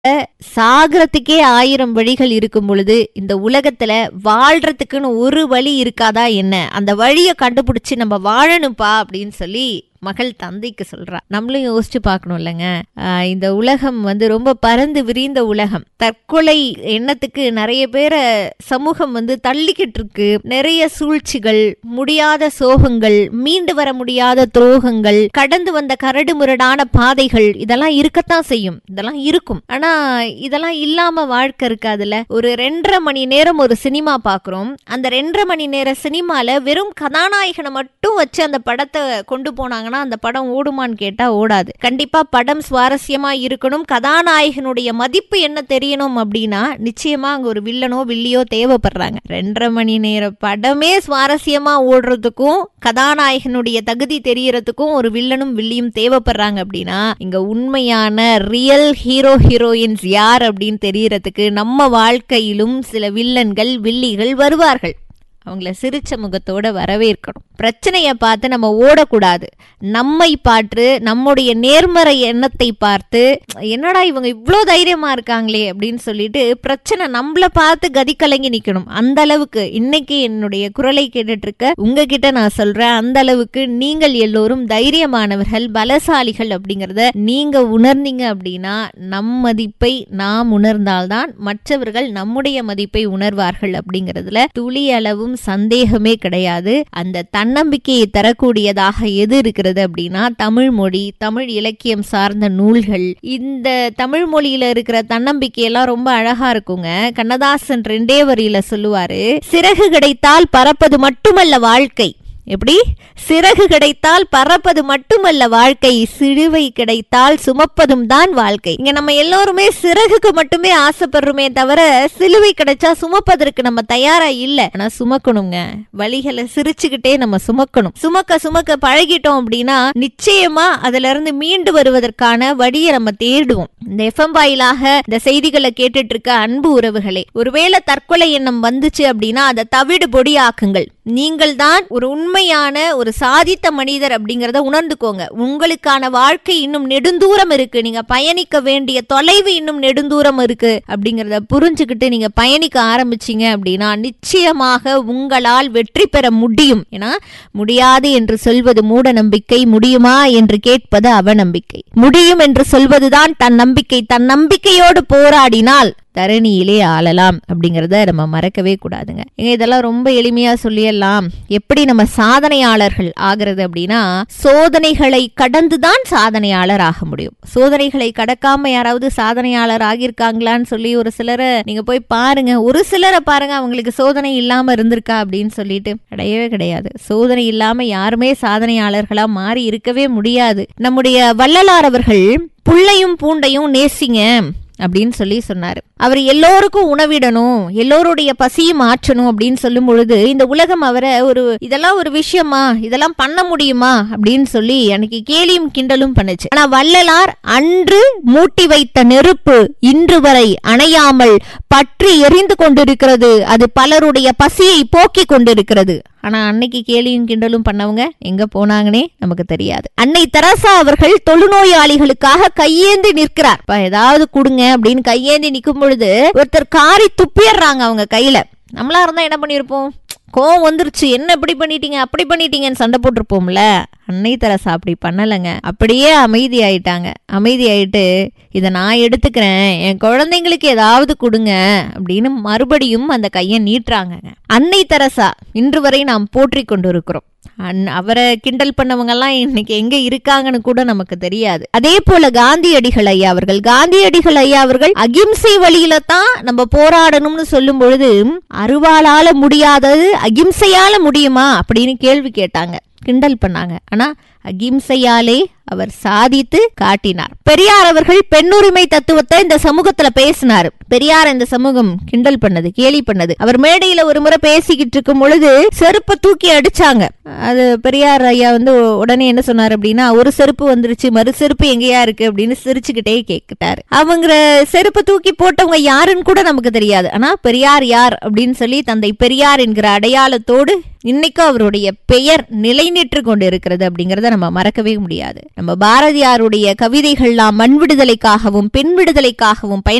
சாகரத்துக்கே ஆயிரம் வழிகள் இருக்கும் பொழுது இந்த உலகத்துல வாழ்றதுக்குன்னு ஒரு வழி இருக்காதா என்ன அந்த வழியை கண்டுபிடிச்சு நம்ம வாழணும்ப்பா அப்படின்னு சொல்லி மகள் தந்தைக்கு சொல்றா நம்மளும் யோசிச்சு பார்க்கணும் இல்லைங்க ஆஹ் இந்த உலகம் வந்து ரொம்ப பறந்து விரிந்த உலகம் தற்கொலை எண்ணத்துக்கு நிறைய பேரை சமூகம் வந்து தள்ளிக்கிட்டு இருக்கு நிறைய சூழ்ச்சிகள் முடியாத சோகங்கள் மீண்டு வர முடியாத துரோகங்கள் கடந்து வந்த கரடு முரடான பாதைகள் இதெல்லாம் இருக்கத்தான் செய்யும் இதெல்லாம் இருக்கும் ஆனா இதெல்லாம் இல்லாம வாழ்க்கை இருக்காதுல்ல ஒரு ரெண்டரை மணி நேரம் ஒரு சினிமா பாக்குறோம் அந்த ரெண்டரை மணி நேர சினிமால வெறும் கதாநாயகனை மட்டும் வச்சு அந்த படத்தை கொண்டு போனாங்கன்னா அந்த படம் ஓடுமான்னு கேட்டா ஓடாது கண்டிப்பா படம் சுவாரஸ்யமா இருக்கணும் கதாநாயகனுடைய மதிப்பு என்ன தெரியணும் அப்படின்னா நிச்சயமா அங்க ஒரு வில்லனோ வில்லியோ தேவைப்படுறாங்க ரெண்டரை மணி நேர படமே சுவாரஸ்யமா ஓடுறதுக்கும் கதாநாயகனுடைய தகுதி தெரியறதுக்கும் ஒரு வில்லனும் வில்லியும் தேவைப்படுறாங்க அப்படின்னா இங்க உண்மையான ரியல் ஹீரோ ஹீரோயின்ஸ் யார் அப்படின்னு தெரியறதுக்கு நம்ம வாழ்க்கையிலும் சில வில்லன்கள் வில்லிகள் வருவார்கள் அவங்கள சிரிச்ச முகத்தோட வரவேற்கணும் பிரச்சனையை பார்த்து நம்ம ஓடக்கூடாது நம்மை பார்த்து நம்முடைய நேர்மறை எண்ணத்தை பார்த்து என்னடா இவங்க இவ்வளோ தைரியமா இருக்காங்களே அப்படின்னு சொல்லிட்டு பிரச்சனை நம்மள பார்த்து கதி கலங்கி நிக்கணும் அந்த அளவுக்கு இன்னைக்கு என்னுடைய குரலை கேட்டுட்டு இருக்க உங்ககிட்ட நான் சொல்றேன் அந்த அளவுக்கு நீங்கள் எல்லோரும் தைரியமானவர்கள் பலசாலிகள் அப்படிங்கறத நீங்க உணர்ந்தீங்க அப்படின்னா நம் மதிப்பை நாம் உணர்ந்தால்தான் மற்றவர்கள் நம்முடைய மதிப்பை உணர்வார்கள் அப்படிங்கறதுல துளி அளவும் சந்தேகமே கிடையாது அந்த தன்னம்பிக்கையை தரக்கூடியதாக எது இருக்கிறது அப்படின்னா தமிழ் மொழி தமிழ் இலக்கியம் சார்ந்த நூல்கள் இந்த தமிழ் மொழியில இருக்கிற தன்னம்பிக்கையெல்லாம் ரொம்ப அழகா இருக்குங்க கண்ணதாசன் ரெண்டே வரியில சொல்லுவாரு சிறகு கிடைத்தால் பறப்பது மட்டுமல்ல வாழ்க்கை எப்படி சிறகு கிடைத்தால் பறப்பது மட்டுமல்ல வாழ்க்கை சிறுவை கிடைத்தால் சுமப்பதும் தான் வாழ்க்கை இங்க நம்ம எல்லோருமே சிறகுக்கு மட்டுமே ஆசைப்படுறோமே தவிர சிலுவை கிடைச்சா சுமப்பதற்கு நம்ம தயாரா இல்ல ஆனா சுமக்கணுங்க வழிகளை சிரிச்சுக்கிட்டே நம்ம சுமக்கணும் சுமக்க சுமக்க பழகிட்டோம் அப்படின்னா நிச்சயமா அதுல இருந்து மீண்டு வருவதற்கான வழியை நம்ம தேடுவோம் இந்த எஃப்எம் வாயிலாக இந்த செய்திகளை கேட்டுட்டு இருக்க அன்பு உறவுகளே ஒருவேளை தற்கொலை எண்ணம் வந்துச்சு அப்படின்னா அதை தவிடு பொடியாக்குங்கள் நீங்கள் தான் ஒரு உண்மையான ஒரு சாதித்த மனிதர் அப்படிங்கறத உணர்ந்துக்கோங்க உங்களுக்கான வாழ்க்கை இன்னும் நெடுந்தூரம் இருக்கு நீங்க பயணிக்க வேண்டிய தொலைவு இன்னும் நெடுந்தூரம் இருக்கு அப்படிங்கறத புரிஞ்சுக்கிட்டு நீங்க பயணிக்க ஆரம்பிச்சீங்க அப்படின்னா நிச்சயமாக உங்களால் வெற்றி பெற முடியும் ஏன்னா முடியாது என்று சொல்வது மூட நம்பிக்கை முடியுமா என்று கேட்பது அவநம்பிக்கை முடியும் என்று சொல்வதுதான் தன் நம்பிக்கை தன் நம்பிக்கையோடு போராடினால் தரணியிலே ஆளலாம் அப்படிங்கறத நம்ம மறக்கவே கூடாதுங்க ஏங்க இதெல்லாம் ரொம்ப எளிமையா சொல்லிடலாம் எப்படி நம்ம சாதனையாளர்கள் ஆகிறது அப்படின்னா சோதனைகளை கடந்துதான் சாதனையாளர் ஆக முடியும் சோதனைகளை கடக்காம யாராவது சாதனையாளர் ஆகியிருக்காங்களான்னு சொல்லி ஒரு சிலரை நீங்க போய் பாருங்க ஒரு சிலரை பாருங்க அவங்களுக்கு சோதனை இல்லாம இருந்திருக்கா அப்படின்னு சொல்லிட்டு கிடையவே கிடையாது சோதனை இல்லாம யாருமே சாதனையாளர்களா மாறி இருக்கவே முடியாது நம்முடைய வள்ளலார் அவர்கள் புள்ளையும் பூண்டையும் நேசிங்க அப்படின்னு சொல்லி சொன்னாரு அவர் எல்லோருக்கும் உணவிடணும் எல்லோருடைய பசியும் ஆற்றணும் அப்படின்னு சொல்லும் பொழுது இந்த உலகம் அவரை ஒரு இதெல்லாம் ஒரு விஷயமா இதெல்லாம் பண்ண முடியுமா அப்படின்னு சொல்லி அன்னைக்கு கேலியும் கிண்டலும் பண்ணுச்சு ஆனா வள்ளலார் அன்று மூட்டி வைத்த நெருப்பு இன்று வரை அணையாமல் பற்றி எரிந்து கொண்டிருக்கிறது அது பலருடைய பசியை போக்கி கொண்டிருக்கிறது ஆனா அன்னைக்கு கேலியும் கிண்டலும் பண்ணவங்க எங்க போனாங்கன்னே நமக்கு தெரியாது அன்னை தெரசா அவர்கள் தொழுநோயாளிகளுக்காக கையேந்தி நிற்கிறார் இப்ப ஏதாவது கொடுங்க அப்படின்னு கையேந்தி நிற்கும் பொழுது ஒருத்தர் காரி துப்பிடுறாங்க அவங்க கையில நம்மளா இருந்தா என்ன பண்ணிருப்போம் கோவம் வந்துருச்சு என்ன இப்படி பண்ணிட்டீங்க அப்படி பண்ணிட்டீங்கன்னு சண்டை போட்டிருப்போம்ல அன்னை தெரசா அப்படி பண்ணலைங்க அப்படியே அமைதி ஆயிட்டாங்க அமைதி ஆயிட்டு இதை நான் எடுத்துக்கிறேன் என் குழந்தைங்களுக்கு ஏதாவது கொடுங்க அப்படின்னு மறுபடியும் அந்த கையை நீட்டுறாங்க அன்னை தெரசா இன்று வரை நாம் போற்றி கொண்டு இருக்கிறோம் அவரை கிண்டல் பண்ணவங்க எல்லாம் இன்னைக்கு எங்க இருக்காங்கன்னு கூட நமக்கு தெரியாது அதே போல காந்தியடிகள் ஐயா அவர்கள் காந்தியடிகள் ஐயா அவர்கள் அகிம்சை வழியில தான் நம்ம போராடணும்னு சொல்லும் பொழுது அருவாளால முடியாதது அகிம்சையால முடியுமா அப்படின்னு கேள்வி கேட்டாங்க கிண்டல் பண்ணாங்க ஆனா அகிம்சையாலே அவர் சாதித்து காட்டினார் பெரியார் அவர்கள் பெண்ணுரிமை தத்துவத்தை இந்த சமூகத்துல பேசினார் பெரியார் இந்த சமூகம் கிண்டல் பண்ணது கேலி பண்ணது அவர் மேடையில ஒரு முறை பேசிக்கிட்டு இருக்கும் பொழுது செருப்பை தூக்கி அடிச்சாங்க அது பெரியார் ஐயா வந்து உடனே என்ன சொன்னார் அப்படின்னா ஒரு செருப்பு வந்துருச்சு மறு செருப்பு எங்கேயா இருக்கு அப்படின்னு சிரிச்சுக்கிட்டே கேட்டாரு அவங்க செருப்பை தூக்கி போட்டவங்க யாருன்னு கூட நமக்கு தெரியாது ஆனா பெரியார் யார் அப்படின்னு சொல்லி தந்தை பெரியார் என்கிற அடையாளத்தோடு இன்னைக்கும் அவருடைய பெயர் நிலைநிற்று கொண்டு இருக்கிறது அப்படிங்கறத நம்ம மறக்கவே முடியாது நம்ம பாரதியாருடைய கவிதைகள்லாம் மண் விடுதலைக்காகவும் பெண் விடுதலைக்காகவும் பயன்